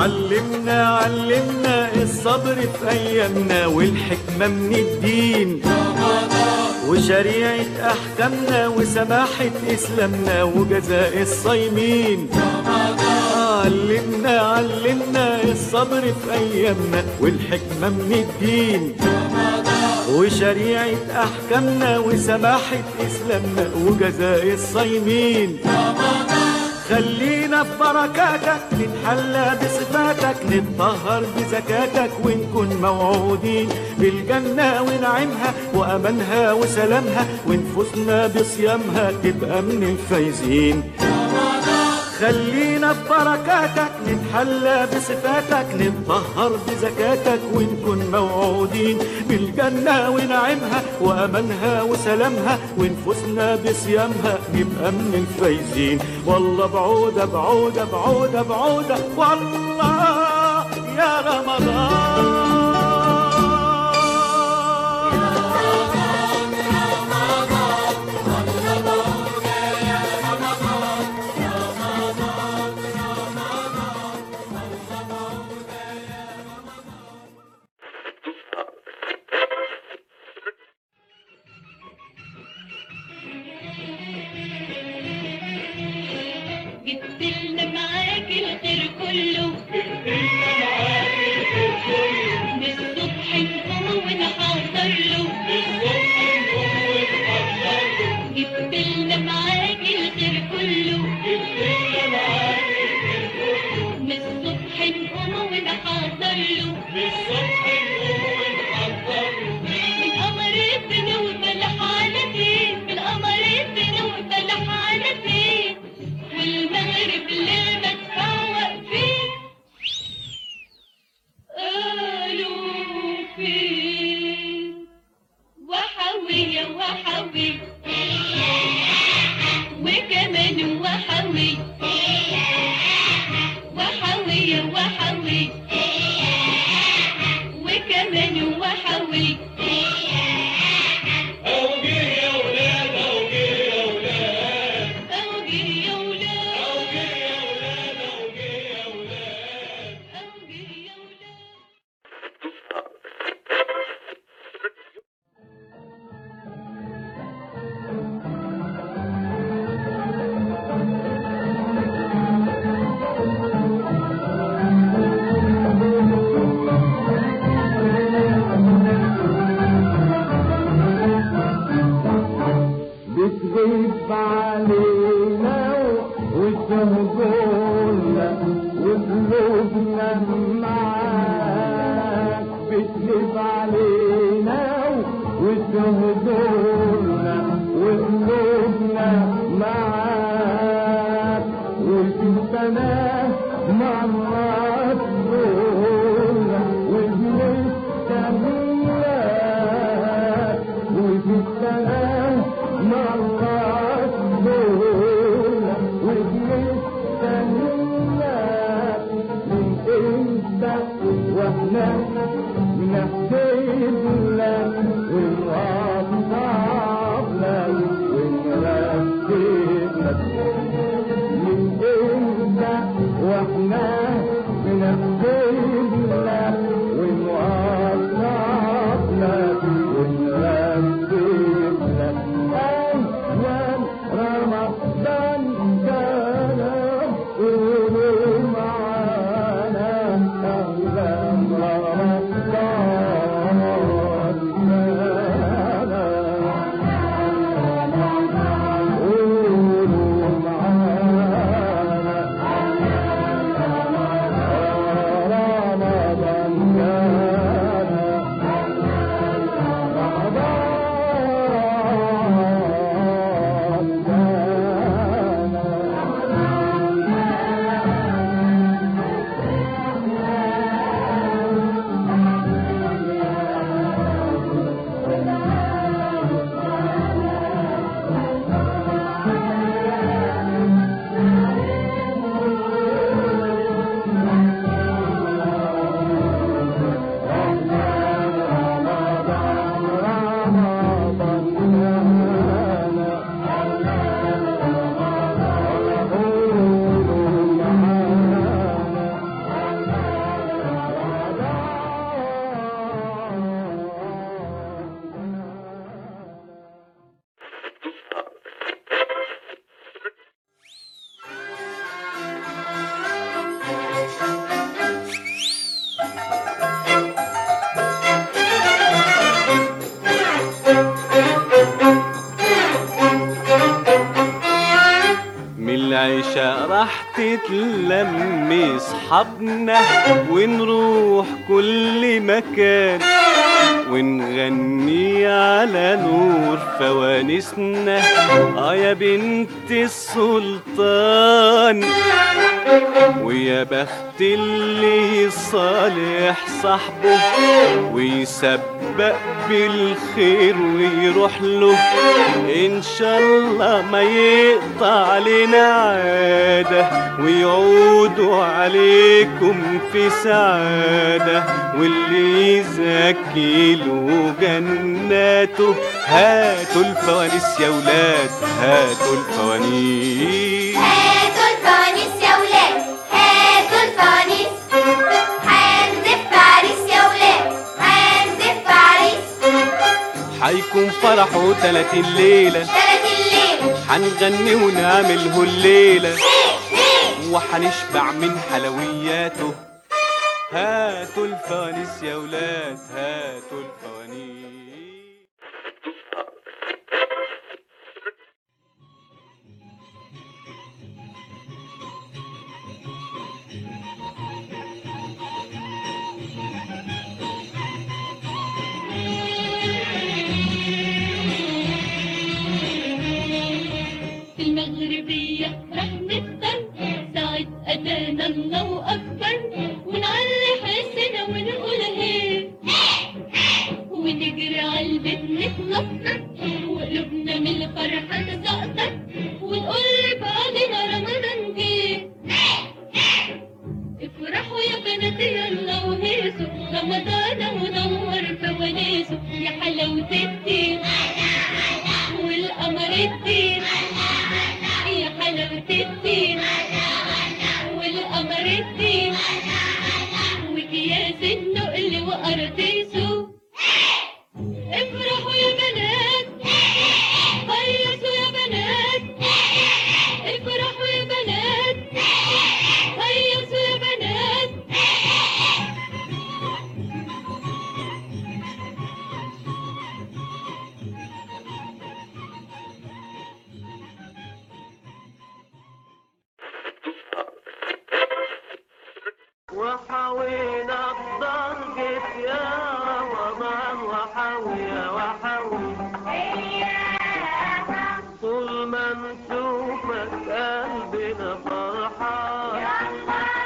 علمنا علمنا الصبر في ايامنا والحكمة من الدين وشريعة احكامنا وسماحة اسلامنا وجزاء الصايمين علمنا علمنا الصبر في ايامنا والحكمة من الدين وشريعة احكامنا وسماحة اسلامنا وجزاء الصايمين خلينا في بركاتك نتحلى بصفاتك نتطهر بزكاتك ونكون موعودين بالجنة ونعيمها وأمانها وسلامها ونفوسنا بصيامها تبقى من الفايزين خلينا في بركاتك نتحلى بصفاتك نتطهر بزكاتك ونكون موعودين بالجنة ونعيمها وأمانها وسلامها ونفوسنا بصيامها نبقى من الفايزين والله بعودة بعودة بعودة بعودة والله يا رمضان جبت لنا معاك الخير كله من الصبح نقوم ونحضر له جبت لنا معاك الخير كله من الصبح نقوم ونحضر له من قمر الدنيا وفلح على فين من قمر الدنيا وفلح على فين والمغرب للمدفع واقفين قالوا فين وحوية وحوي وكمان وحوي وحوية وحوي وكمان وحوي أوجي يا ولاد أوجي يا ولاد بتغيب علينا وتهجرنا وقلوبنا معاك بتغيب علينا وتهجرنا وقلوبنا معاك وفي السماء مرات دولة وبنستناك وفي السماء مرات دولة وبنستناك من امتى واحنا بنحسب لك ونوضح لك ونرتب لك من امتى واحنا بنحسب لك ونوضح لك ونرتب لك ايام رمضان كان قولوا معانا اهلا رمضان تتلم اصحابنا ونروح كل مكان ونغني على نور فوانسنا اه يا بنت السلطان ويا بخت اللي صالح صاحبه ويسبق بالخير ويروح له ان شاء الله ما يقطع علينا عاده ويعودوا عليكم في سعاده واللي يزكي له جناته هاتوا الفوانيس يا ولاد هاتوا الفوانيس هاتوا الفوانيس يا ولاد هاتوا الفوانيس هنزف عريس يا ولاد هنزف عريس حيكون فرحه تلات الليلة تلات الليل حنغني ونعمله الليلة هي هي وحنشبع من حلوياته هاتوا الفوانيس يا ولاد هاتوا الفوانيس في المغربية رح نفطر ساعة أذان الله أكبر ونعلي حسنا ونقول هي ونجري عالبيت نتنطط وقلوبنا من الفرحة تزقطط ونقول لبعضنا رمضان جه افرحوا يا بناتي يلا وهيصوا رمضان منور فوانيسه يا حلاوة الدين والقمر الدين يا حلاوة الدين والقمر الدين وكياس النقل وقراطيسه افرحوا يا بنات هيصوا يا بنات افرحوا يا بنات هيصوا يا بنات وحوينا الضرقة يا رمضان وحوي وحوي طول ما نشوفك قلبنا فرحان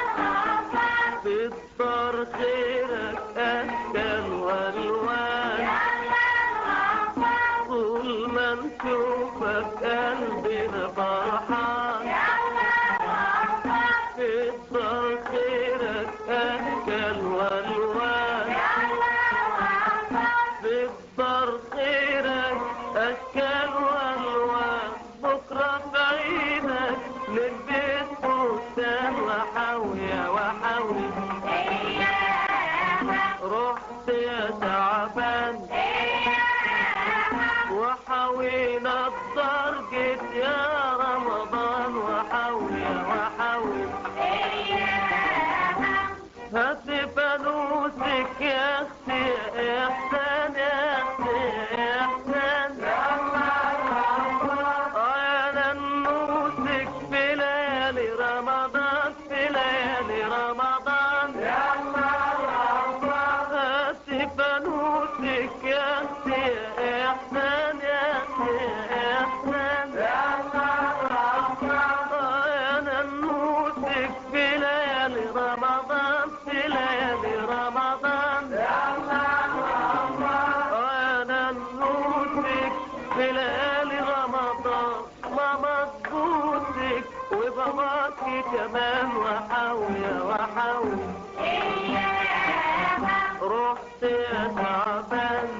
تكتر خيرك أشكال والوان طول ما نشوفك قلبنا فرحان تكتر خيرك أشكال والوان تكتر خيرك أشكال والوان بكرة بعينك للبيت فستان وحوي وحوي رحت يا تعبان وحوينا الضرقة يا رمضان وحوي وحوي هات فانوسك يا اختي يا احسان يا اختي يا احسان انا نوسك في ليالي رمضان في ليالي رمضان هات فانوسك يا اختي يا احسان يا اختي يا احسان انا نوسك في ليالي رمضان في ليالي رمضان انا نوسك في ليالي رمضان ماما تبوسك وباباكي كمان وحاوي وحاوي رحت يا تعبان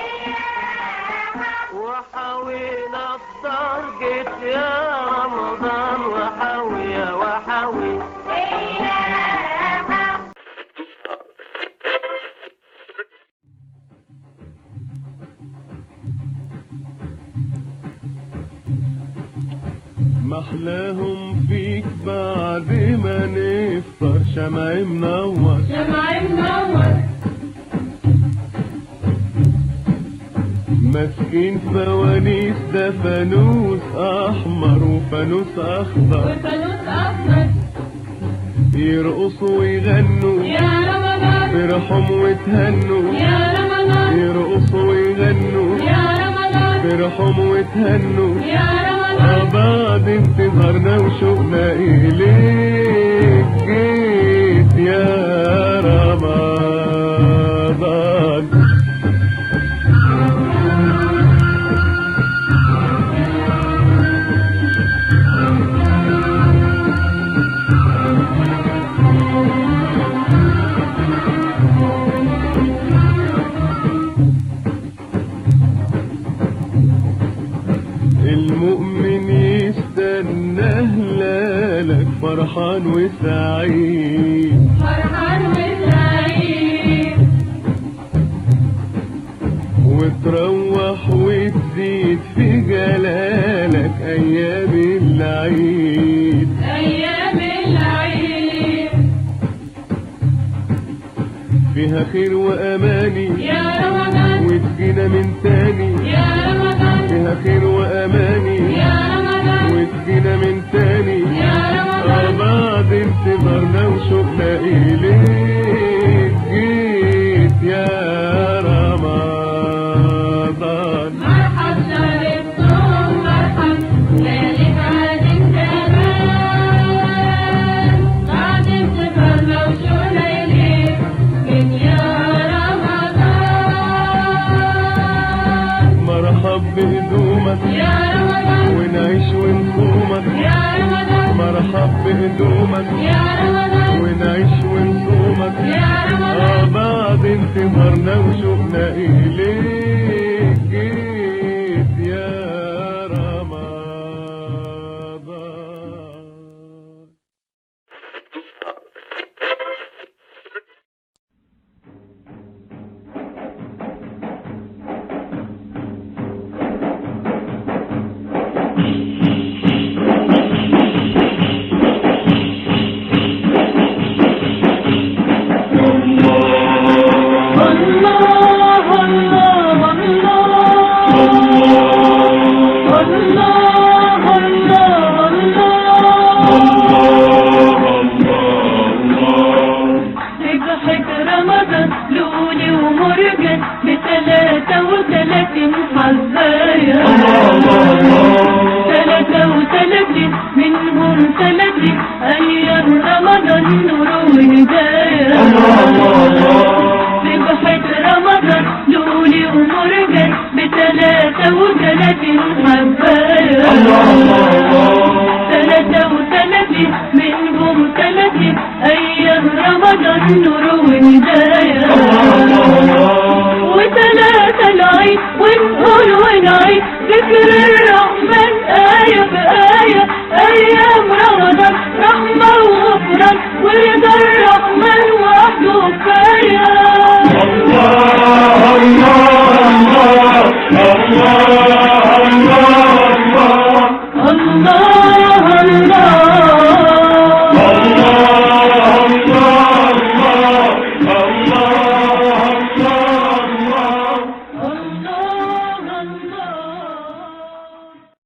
وحاوينا الضرقة يا رمضان وحاوي وحاوي محلاهم فيك بعد ما نفطر شمع منور شمع منور ماسكين فوانيس ده فانوس احمر وفانوس اخضر وفانوس أحمر يرقصوا ويغنوا يا رمضان فرحهم وتهنوا يا رمضان يرقصوا ويغنوا يا رمضان فرحهم وتهنوا يا رمضان بعد انتظارنا وشوقنا إليك جيت يا رمضان المؤمن يستنى هلالك فرحان وسعيد فرحان وسعيد وتروح وتزيد في جلالك ايام العيد أيام العيد فيها خير واماني يا رمضان وتجينا من تاني يا رمضان فيها خير واماني يا رمضان وتجينا من تاني يا رمضان بعد انتظارنا وشوقنا إليك جيت يا رمضان مرحب شهر الصوم مرحب ليلة عاد كمان بعد انتظار لو شو ليلة من يا رمضان مرحب بهدومك يا رمضان ونعيش ونصومك يا رمضان مرحب بهدومك يا رمضان ونعيش ونصومك يا رمضان آه بعد انتظارنا وشوقنا إليك جيت يا رمضان ضحك رمضان لولي ومرجان بثلاثة وثلاثين حظايا ثلاثة وثلاثين منهم ثلاثين أيام رمضان نور وهدايا ذبحة رمضان لولي ومرجان بثلاثة وثلاثين حبايا ثلاثة وثلاثين منهم ثلاثين أيام رمضان نور وهدايا وثلاثة العيد ونقول ونعيد ذكر الرحمن آية بآية أيام رمضان